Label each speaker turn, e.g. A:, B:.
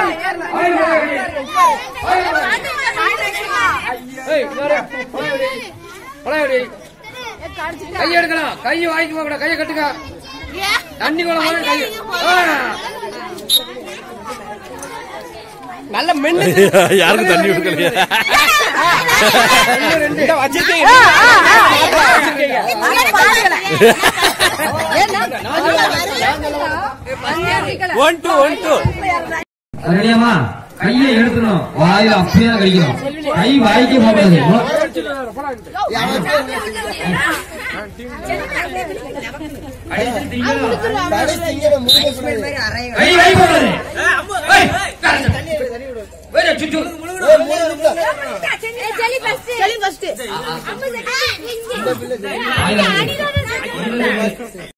A: கை எடுக்கலாம் கையை வாங்கிக்க கூட கையை கட்டுங்க தண்ணி குளம் கை நல்ல மென்னு
B: யாருக்கும் தண்ணி கொடுக்கலையா
A: வச்சிருக்கீங்க
B: ஒன் டூ ஒன் டூ
C: ரெடியாமா கையை எடுத்துணும் வாயில அப்படியே தான் கழிக்கணும் கை வாய்க்கு போகாது கை வாய் போகாது
A: சுற்று
D: சரி ஃபர்ஸ்ட்
C: வாயில